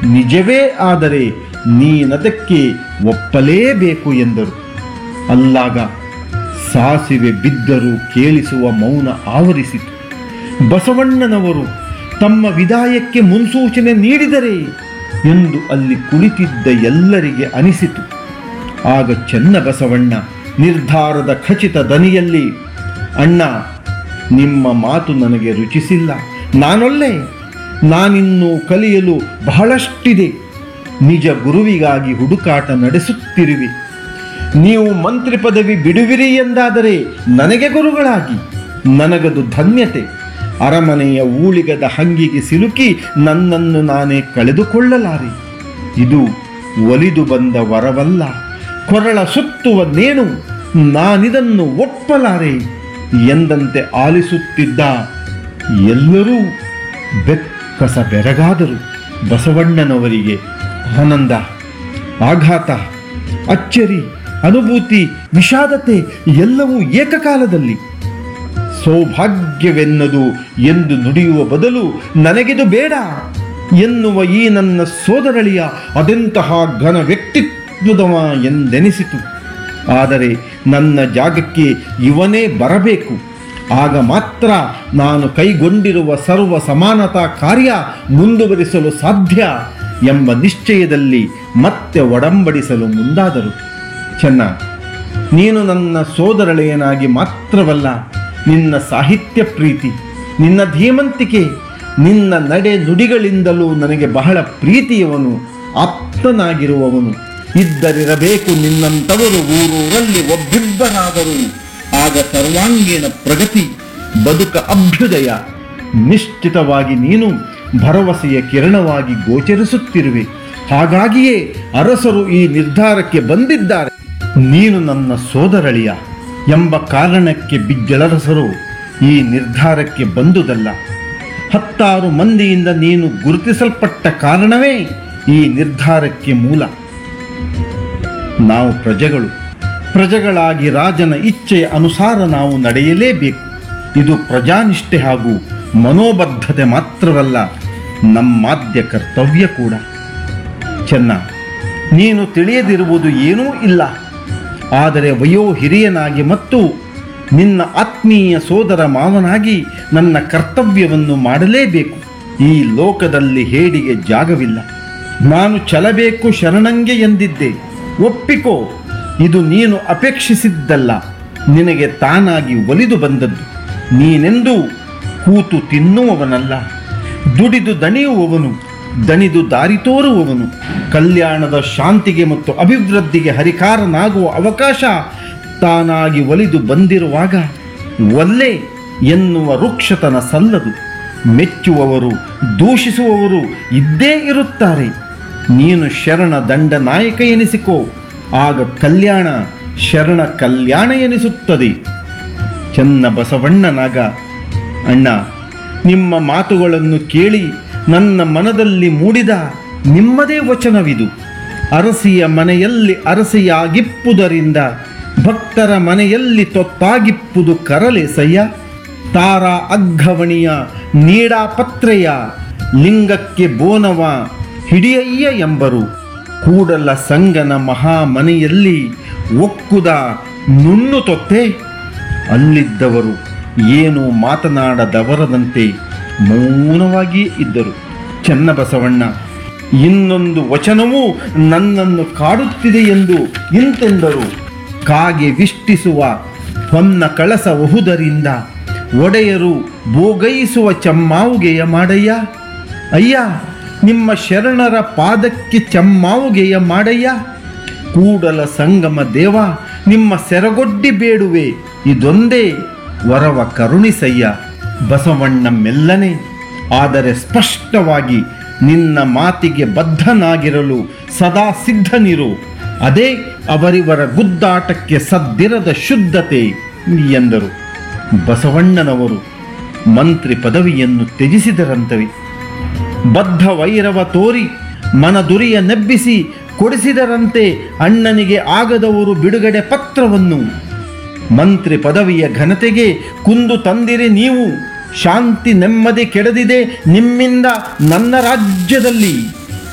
ನಿಜವೇ ಆದರೆ ನೀನದಕ್ಕೆ ಒಪ್ಪಲೇಬೇಕು ಎಂದರು ಅಲ್ಲಾಗ ಸಾಸಿವೆ ಬಿದ್ದರೂ ಕೇಳಿಸುವ ಮೌನ ಆವರಿಸಿತು ಬಸವಣ್ಣನವರು ತಮ್ಮ ವಿದಾಯಕ್ಕೆ ಮುನ್ಸೂಚನೆ ನೀಡಿದರೆ ಎಂದು ಅಲ್ಲಿ ಕುಳಿತಿದ್ದ ಎಲ್ಲರಿಗೆ ಅನಿಸಿತು ಆಗ ಚೆನ್ನಬಸವಣ್ಣ ನಿರ್ಧಾರದ ಖಚಿತ ದನಿಯಲ್ಲಿ ಅಣ್ಣ ನಿಮ್ಮ ಮಾತು ನನಗೆ ರುಚಿಸಿಲ್ಲ ನಾನೊಲ್ಲೆ ನಾನಿನ್ನೂ ಕಲಿಯಲು ಬಹಳಷ್ಟಿದೆ ನಿಜ ಗುರುವಿಗಾಗಿ ಹುಡುಕಾಟ ನಡೆಸುತ್ತಿರುವೆ ನೀವು ಮಂತ್ರಿ ಪದವಿ ಬಿಡುವಿರಿ ಎಂದಾದರೆ ನನಗೆ ಗುರುಗಳಾಗಿ ನನಗದು ಧನ್ಯತೆ ಅರಮನೆಯ ಊಳಿಗದ ಹಂಗಿಗೆ ಸಿಲುಕಿ ನನ್ನನ್ನು ನಾನೇ ಕಳೆದುಕೊಳ್ಳಲಾರೆ ಇದು ಒಲಿದು ಬಂದ ವರವಲ್ಲ ಕೊರಳ ಸುತ್ತುವ ನೇಣು ನಾನಿದನ್ನು ಒಪ್ಪಲಾರೆ ಎಂದಂತೆ ಆಲಿಸುತ್ತಿದ್ದ ಎಲ್ಲರೂ ಬೆಕ್ಕಸ ಬೆರಗಾದರು ಬಸವಣ್ಣನವರಿಗೆ ಆನಂದ ಆಘಾತ ಅಚ್ಚರಿ ಅನುಭೂತಿ ವಿಷಾದತೆ ಎಲ್ಲವೂ ಏಕಕಾಲದಲ್ಲಿ ಸೌಭಾಗ್ಯವೆನ್ನದು ಎಂದು ನುಡಿಯುವ ಬದಲು ನನಗಿದು ಬೇಡ ಎನ್ನುವ ಈ ನನ್ನ ಸೋದರಳಿಯ ಅದೆಂತಹ ಘನ ವ್ಯಕ್ತಿತ್ವದವ ಎಂದೆನಿಸಿತು ಆದರೆ ನನ್ನ ಜಾಗಕ್ಕೆ ಇವನೇ ಬರಬೇಕು ಆಗ ಮಾತ್ರ ನಾನು ಕೈಗೊಂಡಿರುವ ಸರ್ವ ಸಮಾನತಾ ಕಾರ್ಯ ಮುಂದುವರಿಸಲು ಸಾಧ್ಯ ಎಂಬ ನಿಶ್ಚಯದಲ್ಲಿ ಮತ್ತೆ ಒಡಂಬಡಿಸಲು ಮುಂದಾದರು ಚೆನ್ನ ನೀನು ನನ್ನ ಸೋದರಳೆಯನಾಗಿ ಮಾತ್ರವಲ್ಲ ನಿನ್ನ ಸಾಹಿತ್ಯ ಪ್ರೀತಿ ನಿನ್ನ ಧೀಮಂತಿಕೆ ನಿನ್ನ ನಡೆ ನುಡಿಗಳಿಂದಲೂ ನನಗೆ ಬಹಳ ಪ್ರೀತಿಯವನು ಆಪ್ತನಾಗಿರುವವನು ಇದ್ದರಿರಬೇಕು ನಿನ್ನಂಥವರು ಊರೂರಲ್ಲಿ ಒಬ್ಬಿಬ್ಬರಾದರು ಆಗ ಸರ್ವಾಂಗೀಣ ಪ್ರಗತಿ ಬದುಕ ಅಭ್ಯುದಯ ನಿಶ್ಚಿತವಾಗಿ ನೀನು ಭರವಸೆಯ ಕಿರಣವಾಗಿ ಗೋಚರಿಸುತ್ತಿರುವೆ ಹಾಗಾಗಿಯೇ ಅರಸರು ಈ ನಿರ್ಧಾರಕ್ಕೆ ಬಂದಿದ್ದಾರೆ ನೀನು ನನ್ನ ಸೋದರಳಿಯ ಎಂಬ ಕಾರಣಕ್ಕೆ ಬಿಜ್ಜಳರಸರು ಈ ನಿರ್ಧಾರಕ್ಕೆ ಬಂದುದಲ್ಲ ಹತ್ತಾರು ಮಂದಿಯಿಂದ ನೀನು ಗುರುತಿಸಲ್ಪಟ್ಟ ಕಾರಣವೇ ಈ ನಿರ್ಧಾರಕ್ಕೆ ಮೂಲ ನಾವು ಪ್ರಜೆಗಳು ಪ್ರಜೆಗಳಾಗಿ ರಾಜನ ಇಚ್ಛೆಯ ಅನುಸಾರ ನಾವು ನಡೆಯಲೇಬೇಕು ಇದು ಪ್ರಜಾನಿಷ್ಠೆ ಹಾಗೂ ಮನೋಬದ್ಧತೆ ಮಾತ್ರವಲ್ಲ ನಮ್ಮಾದ್ಯ ಕರ್ತವ್ಯ ಕೂಡ ಚೆನ್ನ ನೀನು ತಿಳಿಯದಿರುವುದು ಏನೂ ಇಲ್ಲ ಆದರೆ ವಯೋ ಹಿರಿಯನಾಗಿ ಮತ್ತು ನಿನ್ನ ಆತ್ಮೀಯ ಸೋದರ ಮಾವನಾಗಿ ನನ್ನ ಕರ್ತವ್ಯವನ್ನು ಮಾಡಲೇಬೇಕು ಈ ಲೋಕದಲ್ಲಿ ಹೇಡಿಗೆ ಜಾಗವಿಲ್ಲ ನಾನು ಚಲಬೇಕು ಶರಣಂಗೆ ಎಂದಿದ್ದೆ ಒಪ್ಪಿಕೋ ಇದು ನೀನು ಅಪೇಕ್ಷಿಸಿದ್ದಲ್ಲ ನಿನಗೆ ತಾನಾಗಿ ಒಲಿದು ಬಂದದ್ದು ನೀನೆಂದೂ ಕೂತು ತಿನ್ನುವವನಲ್ಲ ದುಡಿದು ದಣಿಯುವವನು ದಣಿದು ದಾರಿ ತೋರುವವನು ಕಲ್ಯಾಣದ ಶಾಂತಿಗೆ ಮತ್ತು ಅಭಿವೃದ್ಧಿಗೆ ಹರಿಕಾರನಾಗುವ ಅವಕಾಶ ತಾನಾಗಿ ಒಲಿದು ಬಂದಿರುವಾಗ ಒಲ್ಲೆ ಎನ್ನುವ ವೃಕ್ಷತನ ಸಲ್ಲದು ಮೆಚ್ಚುವವರು ದೂಷಿಸುವವರು ಇದ್ದೇ ಇರುತ್ತಾರೆ ನೀನು ಶರಣ ದಂಡ ನಾಯಕ ಎನಿಸಿಕೋ ಆಗ ಕಲ್ಯಾಣ ಶರಣ ಕಲ್ಯಾಣ ಎನಿಸುತ್ತದೆ ಚೆನ್ನ ಬಸವಣ್ಣನಾಗ ಅಣ್ಣ ನಿಮ್ಮ ಮಾತುಗಳನ್ನು ಕೇಳಿ ನನ್ನ ಮನದಲ್ಲಿ ಮೂಡಿದ ನಿಮ್ಮದೇ ವಚನವಿದು ಅರಸಿಯ ಮನೆಯಲ್ಲಿ ಅರಸಿಯಾಗಿಪ್ಪುದರಿಂದ ಭಕ್ತರ ಮನೆಯಲ್ಲಿ ತೊತ್ತಾಗಿಪ್ಪುದು ಕರಲೆಸಯ್ಯ ತಾರ ಅಗ್ಘವಣಿಯ ನೀಡಾಪತ್ರೆಯ ಲಿಂಗಕ್ಕೆ ಬೋನವ ಹಿಡಿಯಯ್ಯ ಎಂಬರು ಕೂಡಲ ಸಂಗನ ಮಹಾಮನೆಯಲ್ಲಿ ಒಕ್ಕುದ ನುಣ್ಣು ತೊತ್ತೆ ಅಲ್ಲಿದ್ದವರು ಏನು ಮಾತನಾಡದವರದಂತೆ ಮೌನವಾಗಿಯೇ ಇದ್ದರು ಚೆನ್ನಬಸವಣ್ಣ ಇನ್ನೊಂದು ವಚನವೂ ನನ್ನನ್ನು ಕಾಡುತ್ತಿದೆ ಎಂದು ಇಂತೆಂದರು ಕಾಗೆ ವಿಷ್ಟಿಸುವ ಹೊನ್ನ ಕಳಸ ಒಹುದರಿಂದ ಒಡೆಯರು ಬೋಗೈಸುವ ಚಮ್ಮಾವುಗೆಯ ಮಾಡಯ್ಯ ಅಯ್ಯ ನಿಮ್ಮ ಶರಣರ ಪಾದಕ್ಕೆ ಚಮ್ಮಾವುಗೆಯ ಮಾಡಯ್ಯ ಕೂಡಲ ಸಂಗಮ ದೇವ ನಿಮ್ಮ ಸೆರಗೊಡ್ಡಿ ಬೇಡುವೆ ಇದೊಂದೇ ವರವ ಕರುಣಿಸಯ್ಯ ಬಸವಣ್ಣ ಮೆಲ್ಲನೆ ಆದರೆ ಸ್ಪಷ್ಟವಾಗಿ ನಿನ್ನ ಮಾತಿಗೆ ಬದ್ಧನಾಗಿರಲು ಸದಾ ಸಿದ್ಧನಿರು ಅದೇ ಅವರಿವರ ಗುದ್ದಾಟಕ್ಕೆ ಸದ್ದಿರದ ಶುದ್ಧತೆ ಎಂದರು ಬಸವಣ್ಣನವರು ಮಂತ್ರಿ ಪದವಿಯನ್ನು ತ್ಯಜಿಸಿದರಂತವೆ ಬದ್ಧ ವೈರವ ತೋರಿ ಮನದುರಿಯ ನೆಬ್ಬಿಸಿ ಕೊಡಿಸಿದರಂತೆ ಅಣ್ಣನಿಗೆ ಆಗದವರು ಬಿಡುಗಡೆ ಪತ್ರವನ್ನು ಮಂತ್ರಿ ಪದವಿಯ ಘನತೆಗೆ ಕುಂದು ತಂದಿರಿ ನೀವು ಶಾಂತಿ ನೆಮ್ಮದಿ ಕೆಡದಿದೆ ನಿಮ್ಮಿಂದ ನನ್ನ ರಾಜ್ಯದಲ್ಲಿ